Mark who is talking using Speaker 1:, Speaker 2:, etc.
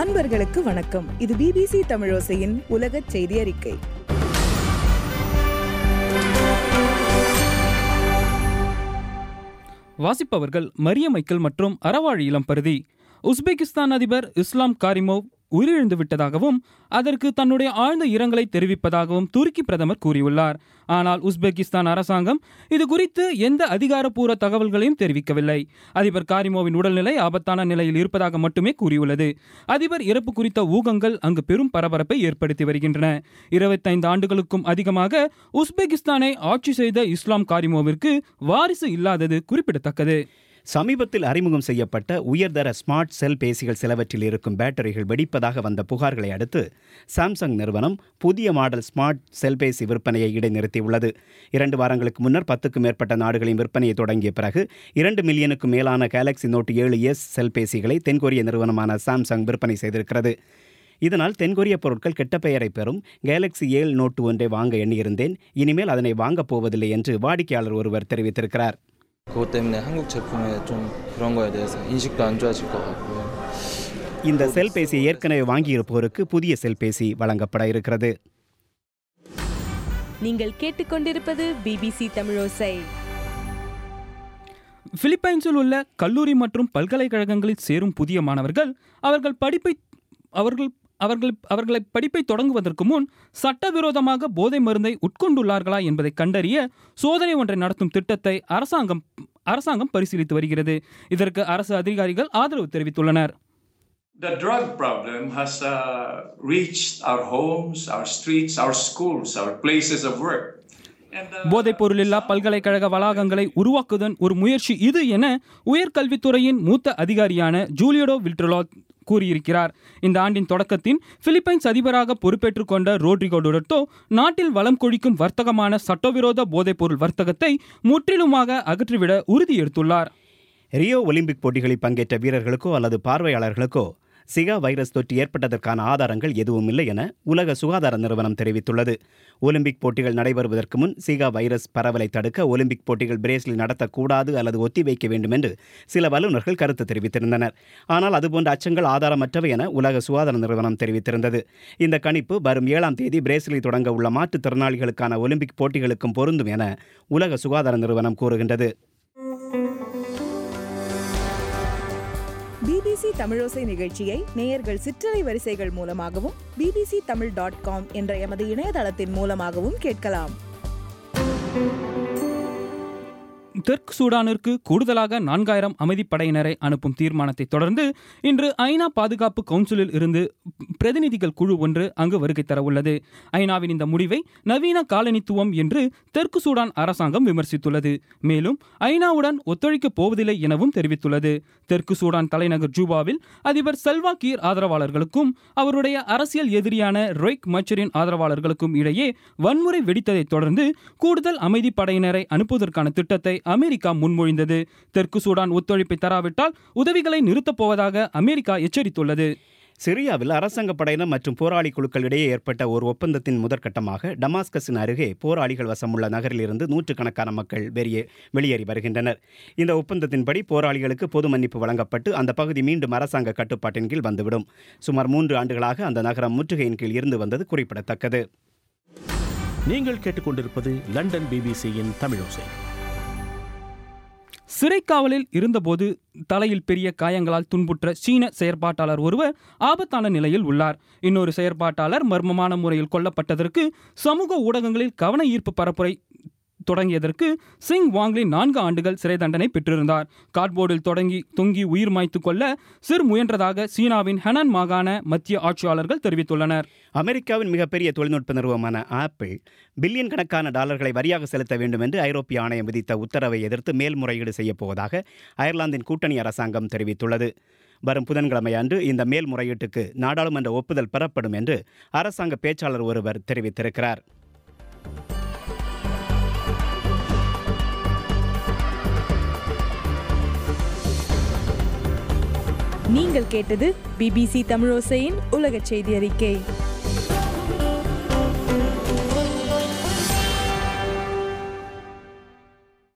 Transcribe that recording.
Speaker 1: அன்பர்களுக்கு வணக்கம் இது பிபிசி தமிழோசையின் உலக செய்தி அறிக்கை
Speaker 2: வாசிப்பவர்கள் மரிய மைக்கேல் மற்றும் அறவாழி இளம் பருதி உஸ்பெகிஸ்தான் அதிபர் இஸ்லாம் காரிமோவ் உயிரிழந்து விட்டதாகவும் அதற்கு தன்னுடைய ஆழ்ந்த இரங்கலை தெரிவிப்பதாகவும் துருக்கி பிரதமர் கூறியுள்ளார் ஆனால் உஸ்பெகிஸ்தான் அரசாங்கம் இது குறித்து எந்த அதிகாரப்பூர்வ தகவல்களையும் தெரிவிக்கவில்லை அதிபர் காரிமோவின் உடல்நிலை ஆபத்தான நிலையில் இருப்பதாக மட்டுமே கூறியுள்ளது அதிபர் இறப்பு குறித்த ஊகங்கள் அங்கு பெரும் பரபரப்பை ஏற்படுத்தி வருகின்றன இருபத்தைந்து ஆண்டுகளுக்கும் அதிகமாக உஸ்பெகிஸ்தானை ஆட்சி செய்த இஸ்லாம் காரிமோவிற்கு வாரிசு இல்லாதது குறிப்பிடத்தக்கது
Speaker 3: சமீபத்தில் அறிமுகம் செய்யப்பட்ட உயர்தர ஸ்மார்ட் செல் பேசிகள் சிலவற்றில் இருக்கும் பேட்டரிகள் வெடிப்பதாக வந்த புகார்களை அடுத்து சாம்சங் நிறுவனம் புதிய மாடல் ஸ்மார்ட் செல்பேசி விற்பனையை இடைநிறுத்தியுள்ளது இரண்டு வாரங்களுக்கு முன்னர் பத்துக்கும் மேற்பட்ட நாடுகளின் விற்பனையை தொடங்கிய பிறகு இரண்டு மில்லியனுக்கும் மேலான கேலக்ஸி நோட் ஏழு எஸ் செல்பேசிகளை தென்கொரிய நிறுவனமான சாம்சங் விற்பனை செய்திருக்கிறது இதனால் தென்கொரிய பொருட்கள் கெட்ட பெயரை பெறும் கேலக்ஸி ஏழு நோட்டு ஒன்றை வாங்க எண்ணியிருந்தேன் இனிமேல் அதனை வாங்கப் போவதில்லை என்று வாடிக்கையாளர் ஒருவர் தெரிவித்திருக்கிறார்
Speaker 4: 그것 때문에 한국 제품에 좀 그런 거에 대해서 인식도 안 좋아질 것 같고요.
Speaker 3: இந்த செல்பேசி ஏற்கனவே வாங்கியிருப்போருக்கு புதிய செல்பேசி வழங்கப்பட இருக்கிறது
Speaker 5: நீங்கள் கேட்டுக்கொண்டிருப்பது பிபிசி தமிழோசை
Speaker 2: பிலிப்பைன்ஸில் உள்ள கல்லூரி மற்றும் பல்கலைக்கழகங்களில் சேரும் புதிய மாணவர்கள் அவர்கள் படிப்பை அவர்கள் அவர்கள் அவர்களை படிப்பை தொடங்குவதற்கு முன் சட்டவிரோதமாக போதை மருந்தை உட்கொண்டுள்ளார்களா என்பதை கண்டறிய சோதனை ஒன்றை நடத்தும் திட்டத்தை அரசாங்கம் அரசாங்கம் பரிசீலித்து வருகிறது இதற்கு அரசு அதிகாரிகள் ஆதரவு தெரிவித்துள்ளனர்
Speaker 6: The drug problem has uh, reached our homes, our streets, our schools, our places of work. And, uh,
Speaker 2: போதைப் பொருளில்லா பல்கலைக்கழக வளாகங்களை உருவாக்குவதன் ஒரு முயற்சி இது என உயர்கல்வித்துறையின் மூத்த அதிகாரியான ஜூலியடோ வில்ட்ரலோ கூறியிருக்கிறார் இந்த ஆண்டின் தொடக்கத்தின் பிலிப்பைன்ஸ் அதிபராக பொறுப்பேற்றுக் கொண்ட ரோட்ரிகோ டுடர்டோ நாட்டில் வளம் கொழிக்கும் வர்த்தகமான சட்டவிரோத போதைப்பொருள் வர்த்தகத்தை முற்றிலுமாக அகற்றிவிட உறுதி எடுத்துள்ளார்
Speaker 3: ரியோ ஒலிம்பிக் போட்டிகளில் பங்கேற்ற வீரர்களுக்கோ அல்லது பார்வையாளர்களுக்கோ சிகா வைரஸ் தொற்று ஏற்பட்டதற்கான ஆதாரங்கள் எதுவும் இல்லை என உலக சுகாதார நிறுவனம் தெரிவித்துள்ளது ஒலிம்பிக் போட்டிகள் நடைபெறுவதற்கு முன் சிகா வைரஸ் பரவலை தடுக்க ஒலிம்பிக் போட்டிகள் பிரேசிலில் நடத்தக்கூடாது அல்லது ஒத்திவைக்க வேண்டும் என்று சில வல்லுநர்கள் கருத்து தெரிவித்திருந்தனர் ஆனால் அதுபோன்ற அச்சங்கள் ஆதாரமற்றவை என உலக சுகாதார நிறுவனம் தெரிவித்திருந்தது இந்த கணிப்பு வரும் ஏழாம் தேதி பிரேசிலில் தொடங்க உள்ள மாற்றுத்திறனாளிகளுக்கான ஒலிம்பிக் போட்டிகளுக்கும் பொருந்தும் என உலக சுகாதார நிறுவனம் கூறுகின்றது
Speaker 1: பிபிசி தமிழோசை நிகழ்ச்சியை நேயர்கள் சிற்றலை வரிசைகள் மூலமாகவும் பிபிசி தமிழ் டாட் காம் என்ற எமது இணையதளத்தின் மூலமாகவும் கேட்கலாம்
Speaker 2: தெற்கு சூடானிற்கு கூடுதலாக நான்காயிரம் அமைதிப்படையினரை அனுப்பும் தீர்மானத்தை தொடர்ந்து இன்று ஐநா பாதுகாப்பு கவுன்சிலில் இருந்து பிரதிநிதிகள் குழு ஒன்று அங்கு வருகை தர உள்ளது ஐநாவின் இந்த முடிவை நவீன காலனித்துவம் என்று தெற்கு சூடான் அரசாங்கம் விமர்சித்துள்ளது மேலும் ஐநாவுடன் ஒத்துழைக்கப் போவதில்லை எனவும் தெரிவித்துள்ளது தெற்கு சூடான் தலைநகர் ஜூபாவில் அதிபர் செல்வா கீர் ஆதரவாளர்களுக்கும் அவருடைய அரசியல் எதிரியான ரொய்க் மச்சரின் ஆதரவாளர்களுக்கும் இடையே வன்முறை வெடித்ததைத் தொடர்ந்து கூடுதல் அமைதிப்படையினரை அனுப்புவதற்கான திட்டத்தை அமெரிக்கா முன்மொழிந்தது தெற்கு சூடான் ஒத்துழைப்பை தராவிட்டால் உதவிகளை நிறுத்தப் போவதாக அமெரிக்கா எச்சரித்துள்ளது
Speaker 3: சிரியாவில் அரசாங்க படையினர் மற்றும் போராளி குழுக்களிடையே ஏற்பட்ட ஒரு ஒப்பந்தத்தின் முதற்கட்டமாக டமாஸ்கஸின் அருகே போராளிகள் வசமுள்ள நகரிலிருந்து நூற்றுக்கணக்கான மக்கள் வெளியே வெளியேறி வருகின்றனர் இந்த ஒப்பந்தத்தின்படி போராளிகளுக்கு பொது மன்னிப்பு வழங்கப்பட்டு அந்த பகுதி மீண்டும் அரசாங்க கட்டுப்பாட்டின் கீழ் வந்துவிடும் சுமார் மூன்று ஆண்டுகளாக அந்த நகரம் முற்றுகையின் கீழ் இருந்து வந்தது குறிப்பிடத்தக்கது
Speaker 7: நீங்கள் கேட்டுக்கொண்டிருப்பது லண்டன் பிபிசியின் தமிழோசை
Speaker 2: சிறைக்காவலில் இருந்தபோது தலையில் பெரிய காயங்களால் துன்புற்ற சீன செயற்பாட்டாளர் ஒருவர் ஆபத்தான நிலையில் உள்ளார் இன்னொரு செயற்பாட்டாளர் மர்மமான முறையில் கொல்லப்பட்டதற்கு சமூக ஊடகங்களில் கவன ஈர்ப்பு பரப்புரை தொடங்கியதற்கு சிங் வாங்லி நான்கு ஆண்டுகள் சிறை தண்டனை பெற்றிருந்தார் கார்ட்போர்டில் தொடங்கி தொங்கி உயிர் மாய்த்து கொள்ள சிறு முயன்றதாக சீனாவின் ஹெனன் மாகாண மத்திய ஆட்சியாளர்கள் தெரிவித்துள்ளனர்
Speaker 3: அமெரிக்காவின் மிகப்பெரிய தொழில்நுட்ப நிறுவனமான ஆப்பிள் பில்லியன் கணக்கான டாலர்களை வரியாக செலுத்த வேண்டும் என்று ஐரோப்பிய ஆணையம் விதித்த உத்தரவை எதிர்த்து மேல்முறையீடு செய்யப்போவதாக அயர்லாந்தின் கூட்டணி அரசாங்கம் தெரிவித்துள்ளது வரும் புதன்கிழமை அன்று இந்த மேல்முறையீட்டுக்கு நாடாளுமன்ற ஒப்புதல் பெறப்படும் என்று அரசாங்க பேச்சாளர் ஒருவர் தெரிவித்திருக்கிறார்
Speaker 5: நீங்கள் கேட்டது பிபிசி தமிழோசையின் உலக செய்தி அறிக்கை